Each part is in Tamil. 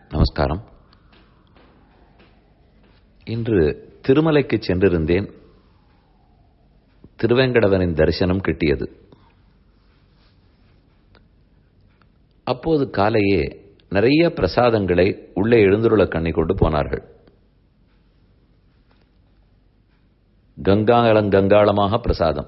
நமஸ்காரம் இன்று திருமலைக்கு சென்றிருந்தேன் திருவேங்கடவனின் தரிசனம் கிட்டியது அப்போது காலையே நிறைய பிரசாதங்களை உள்ளே எழுந்துருள கண்ணி கொண்டு போனார்கள் கங்காளம் கங்காளமாக பிரசாதம்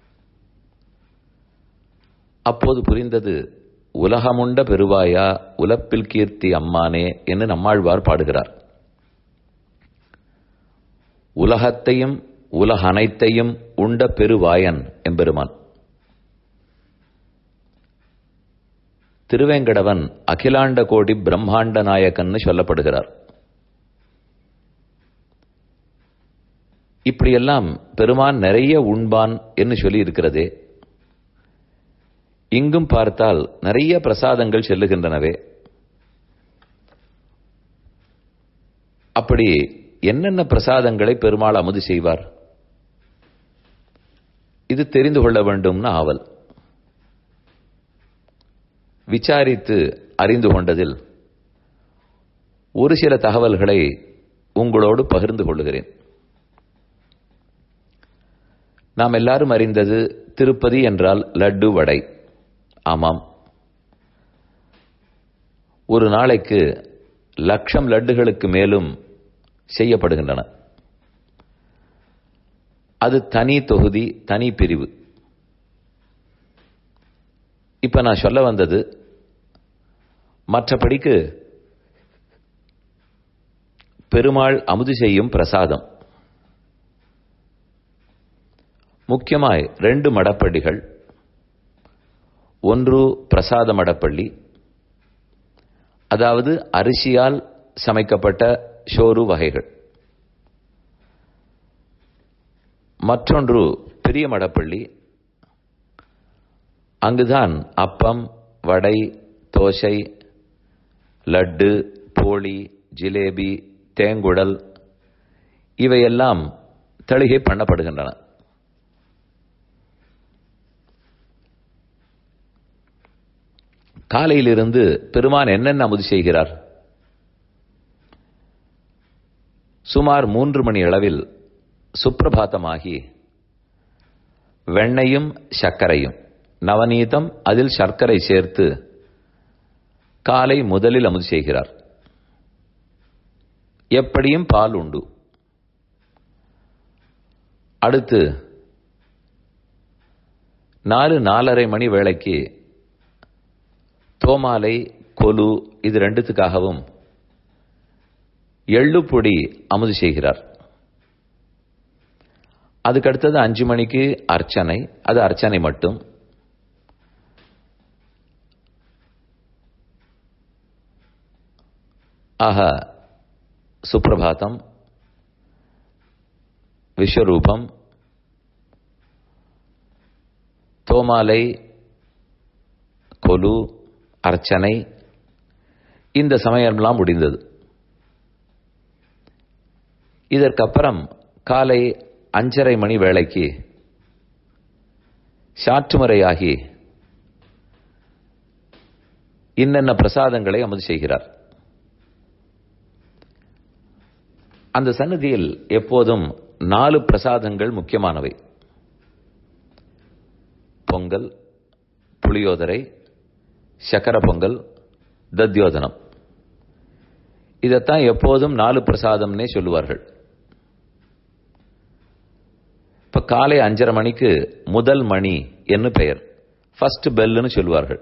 அப்போது புரிந்தது உலகமுண்ட பெருவாயா உலப்பில் கீர்த்தி அம்மானே என்று நம்மாழ்வார் பாடுகிறார் உலகத்தையும் உலக அனைத்தையும் உண்ட பெருவாயன் எம்பெருமான் திருவேங்கடவன் அகிலாண்ட கோடி பிரம்மாண்ட நாயக்கன்னு சொல்லப்படுகிறார் இப்படியெல்லாம் பெருமான் நிறைய உண்பான் என்று சொல்லி இருக்கிறதே இங்கும் பார்த்தால் நிறைய பிரசாதங்கள் செல்லுகின்றனவே அப்படி என்னென்ன பிரசாதங்களை பெருமாள் அமுது செய்வார் இது தெரிந்து கொள்ள வேண்டும்னு ஆவல் விசாரித்து அறிந்து கொண்டதில் ஒரு சில தகவல்களை உங்களோடு பகிர்ந்து கொள்ளுகிறேன் நாம் எல்லாரும் அறிந்தது திருப்பதி என்றால் லட்டு வடை ஆமாம் ஒரு நாளைக்கு லட்சம் லட்டுகளுக்கு மேலும் செய்யப்படுகின்றன அது தனி தொகுதி தனி பிரிவு இப்ப நான் சொல்ல வந்தது மற்றபடிக்கு பெருமாள் அமுது செய்யும் பிரசாதம் முக்கியமாய் ரெண்டு மடப்பள்ளிகள் ஒன்று பிரசாத மடப்பள்ளி அதாவது அரிசியால் சமைக்கப்பட்ட ஷோரு வகைகள் மற்றொன்று பெரிய மடப்பள்ளி அங்குதான் அப்பம் வடை தோசை லட்டு போளி ஜிலேபி தேங்குடல் இவையெல்லாம் தளிகை பண்ணப்படுகின்றன காலையிலிருந்து பெருமான் என்னென்ன அமுது செய்கிறார் சுமார் மூன்று மணி அளவில் சுப்பிரபாத்தமாகி வெண்ணையும் சர்க்கரையும் நவநீதம் அதில் சர்க்கரை சேர்த்து காலை முதலில் அமுது செய்கிறார் எப்படியும் பால் உண்டு அடுத்து நாலு நாலரை மணி வேளைக்கு தோமாலை கொலு இது ரெண்டுத்துக்காகவும் எள்ளு பொடி அமுது செய்கிறார் அதுக்கடுத்தது அஞ்சு மணிக்கு அர்ச்சனை அது அர்ச்சனை மட்டும் ஆக சுப்பிரபாதம் விஸ்வரூபம் தோமாலை கொலு அர்ச்சனை இந்த சமயம்லாம் முடிந்தது இதற்கப்புறம் காலை அஞ்சரை மணி வேளைக்கு சாற்றுமுறையாகி இன்னென்ன பிரசாதங்களை அமுது செய்கிறார் அந்த சன்னதியில் எப்போதும் நாலு பிரசாதங்கள் முக்கியமானவை பொங்கல் புளியோதரை சக்கர பொங்கல் தத்யோதனம் இதைத்தான் எப்போதும் நாலு பிரசாதம்னே சொல்லுவார்கள் இப்ப காலை அஞ்சரை மணிக்கு முதல் மணி என்று பெயர் ஃபர்ஸ்ட் பெல்லுன்னு சொல்லுவார்கள்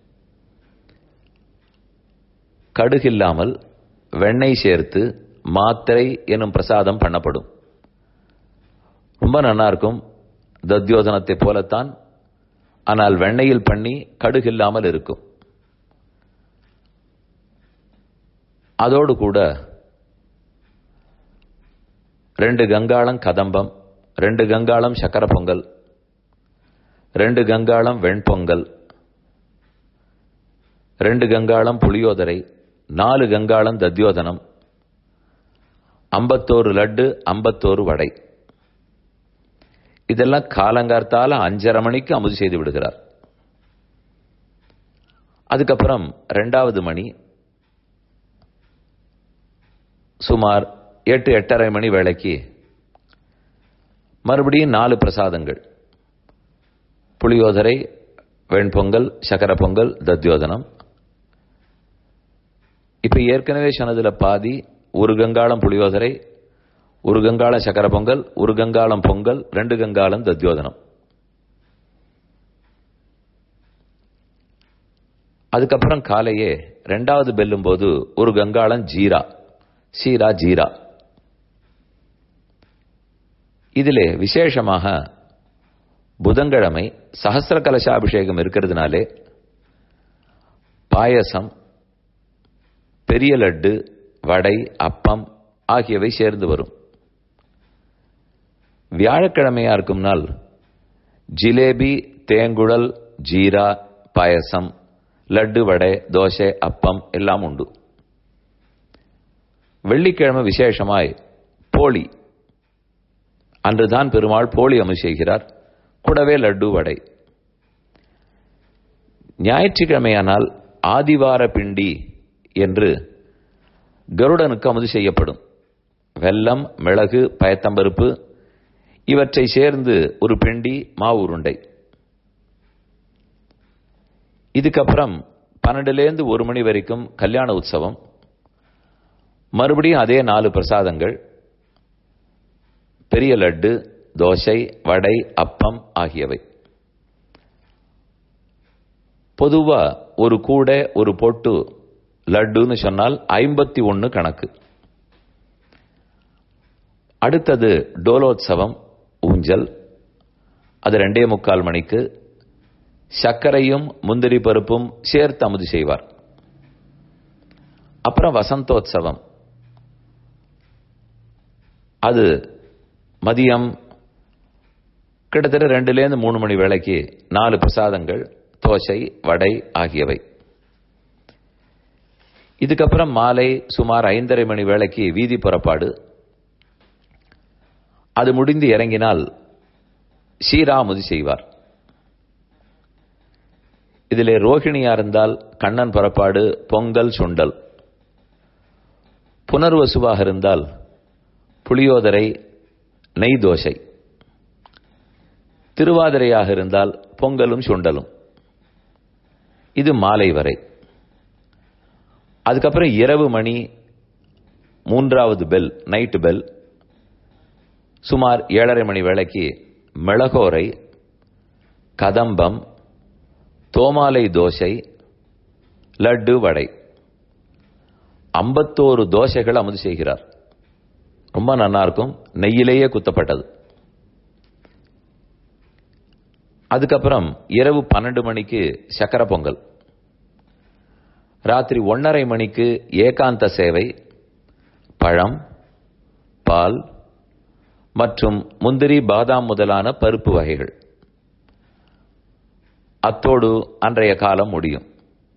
கடுகில்லாமல் வெண்ணெய் சேர்த்து மாத்திரை எனும் பிரசாதம் பண்ணப்படும் ரொம்ப நல்லா இருக்கும் தத்யோதனத்தை போலத்தான் ஆனால் வெண்ணையில் பண்ணி கடுகில்லாமல் இருக்கும் அதோடு கூட ரெண்டு கங்காளம் கதம்பம் ரெண்டு கங்காளம் சக்கர பொங்கல் ரெண்டு கங்காளம் வெண்பொங்கல் ரெண்டு கங்காளம் புளியோதரை நாலு கங்காளம் தத்யோதனம் ஐம்பத்தோரு லட்டு ஐம்பத்தோரு வடை இதெல்லாம் காலங்கார்த்தால அஞ்சரை மணிக்கு அமுது செய்து விடுகிறார் அதுக்கப்புறம் ரெண்டாவது மணி சுமார் எட்டு எட்டரை மணி வேளைக்கு மறுபடியும் நாலு பிரசாதங்கள் புளியோதரை வெண்பொங்கல் சக்கர பொங்கல் தத்யோதனம் இப்ப ஏற்கனவே சொன்னதுல பாதி ஒரு கங்காளம் புளியோதரை ஒரு கங்காளம் சக்கர பொங்கல் ஒரு கங்காளம் பொங்கல் ரெண்டு கங்காளம் தத்யோதனம் அதுக்கப்புறம் காலையே ரெண்டாவது பெல்லும் போது ஒரு கங்காளம் ஜீரா சீரா ஜீரா இதிலே விசேஷமாக புதன்கிழமை சகசிர கலசாபிஷேகம் இருக்கிறதுனாலே பாயசம் பெரிய லட்டு வடை அப்பம் ஆகியவை சேர்ந்து வரும் வியாழக்கிழமையா இருக்கும் நாள் ஜிலேபி தேங்குழல் ஜீரா பாயசம் லட்டு வடை தோசை அப்பம் எல்லாம் உண்டு வெள்ளிக்கிழமை விசேஷமாய் போலி அன்றுதான் பெருமாள் போலி அமல் செய்கிறார் கூடவே லட்டு வடை ஞாயிற்றுக்கிழமையானால் ஆதிவார பிண்டி என்று கருடனுக்கு அமுது செய்யப்படும் வெல்லம் மிளகு பயத்தம்பருப்பு இவற்றை சேர்ந்து ஒரு பிண்டி மாவு உருண்டை இதுக்கப்புறம் பன்னெண்டுலேருந்து ஒரு மணி வரைக்கும் கல்யாண உற்சவம் மறுபடியும் அதே நாலு பிரசாதங்கள் பெரிய லட்டு தோசை வடை அப்பம் ஆகியவை பொதுவா ஒரு கூடை ஒரு பொட்டு லட்டுன்னு சொன்னால் ஐம்பத்தி ஒன்னு கணக்கு அடுத்தது டோலோத்சவம் ஊஞ்சல் அது ரெண்டே முக்கால் மணிக்கு சர்க்கரையும் முந்திரி பருப்பும் சேர்த்து அமுது செய்வார் அப்புறம் வசந்தோத்சவம் அது மதியம் கிட்டத்தட்ட ரெண்டுலேருந்து மூணு மணி வேளைக்கு நாலு பிரசாதங்கள் தோசை வடை ஆகியவை இதுக்கப்புறம் மாலை சுமார் ஐந்தரை மணி வேளைக்கு வீதி புறப்பாடு அது முடிந்து இறங்கினால் ஸ்ரீராமுதி செய்வார் இதிலே ரோஹிணியா இருந்தால் கண்ணன் புறப்பாடு பொங்கல் சுண்டல் புனர்வசுவாக இருந்தால் புளியோதரை நெய் தோசை திருவாதிரையாக இருந்தால் பொங்கலும் சுண்டலும் இது மாலை வரை அதுக்கப்புறம் இரவு மணி மூன்றாவது பெல் நைட்டு பெல் சுமார் ஏழரை மணி வேளைக்கு மிளகோரை கதம்பம் தோமாலை தோசை லட்டு வடை ஐம்பத்தோரு தோசைகள் அமுது செய்கிறார் ரொம்ப நல்லா இருக்கும் நெய்யிலேயே குத்தப்பட்டது அதுக்கப்புறம் இரவு பன்னெண்டு மணிக்கு சக்கர பொங்கல் ராத்திரி ஒன்னரை மணிக்கு ஏகாந்த சேவை பழம் பால் மற்றும் முந்திரி பாதாம் முதலான பருப்பு வகைகள் அத்தோடு அன்றைய காலம் முடியும்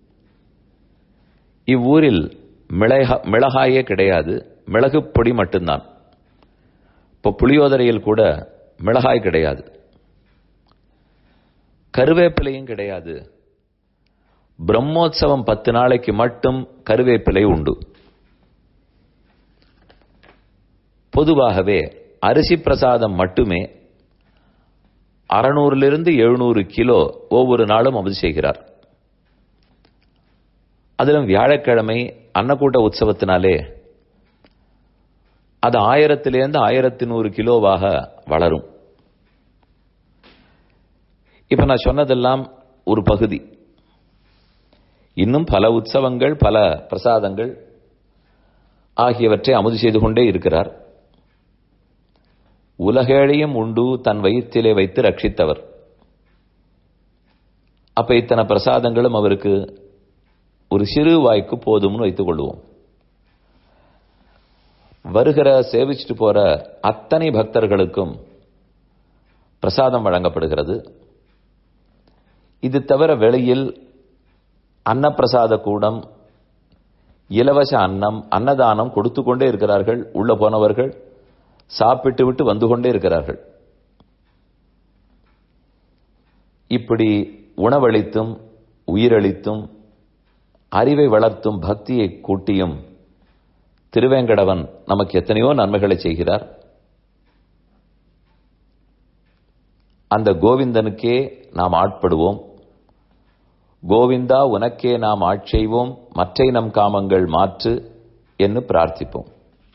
இவ்வூரில் மிளகா மிளகாயே கிடையாது மிளகு பொடி மட்டும்தான் இப்போ புளியோதரையில் கூட மிளகாய் கிடையாது கருவேப்பிலையும் கிடையாது பிரம்மோத்சவம் பத்து நாளைக்கு மட்டும் கருவேப்பிலை உண்டு பொதுவாகவே அரிசி பிரசாதம் மட்டுமே அறுநூறிலிருந்து எழுநூறு கிலோ ஒவ்வொரு நாளும் அமுது செய்கிறார் அதிலும் வியாழக்கிழமை அன்னக்கூட்ட உற்சவத்தினாலே அது ஆயிரத்திலேருந்து ஆயிரத்தி நூறு கிலோவாக வளரும் இப்ப நான் சொன்னதெல்லாம் ஒரு பகுதி இன்னும் பல உற்சவங்கள் பல பிரசாதங்கள் ஆகியவற்றை அமுது செய்து கொண்டே இருக்கிறார் உலகேழையும் உண்டு தன் வயிற்றிலே வைத்து ரட்சித்தவர் அப்ப இத்தனை பிரசாதங்களும் அவருக்கு ஒரு சிறு வாய்க்கு போதும்னு வைத்துக் கொள்வோம் வருகிற சேவிச்சுட்டு போற அத்தனை பக்தர்களுக்கும் பிரசாதம் வழங்கப்படுகிறது இது தவிர வெளியில் அன்னப்பிரசாத கூடம் இலவச அன்னம் அன்னதானம் கொடுத்து கொண்டே இருக்கிறார்கள் உள்ள போனவர்கள் சாப்பிட்டு விட்டு வந்து கொண்டே இருக்கிறார்கள் இப்படி உணவளித்தும் உயிரளித்தும் அறிவை வளர்த்தும் பக்தியை கூட்டியும் திருவேங்கடவன் நமக்கு எத்தனையோ நன்மைகளை செய்கிறார் அந்த கோவிந்தனுக்கே நாம் ஆட்படுவோம் கோவிந்தா உனக்கே நாம் ஆட்செய்வோம் மற்றை நம் காமங்கள் மாற்று என்று பிரார்த்திப்போம்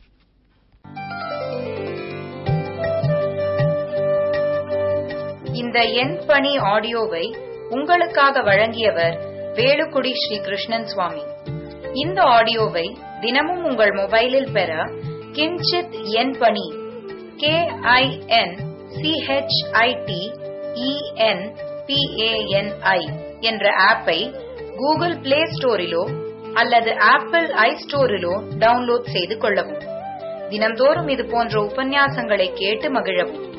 இந்த எண் பணி ஆடியோவை உங்களுக்காக வழங்கியவர் வேலுக்குடி ஸ்ரீ கிருஷ்ணன் சுவாமி இந்த ஆடியோவை தினமும் உங்கள் மொபைலில் பெற கிஞ்சித் எண் பணி கே ஐ என் சிஹெச்ஐடி இஎன் பிஏஎன்ஐ என்ற ஆப்பை கூகுள் பிளே ஸ்டோரிலோ அல்லது ஆப்பிள் ஐ ஸ்டோரிலோ டவுன்லோட் செய்து கொள்ளவும் தினம்தோறும் இது போன்ற உபன்யாசங்களை கேட்டு மகிழவும்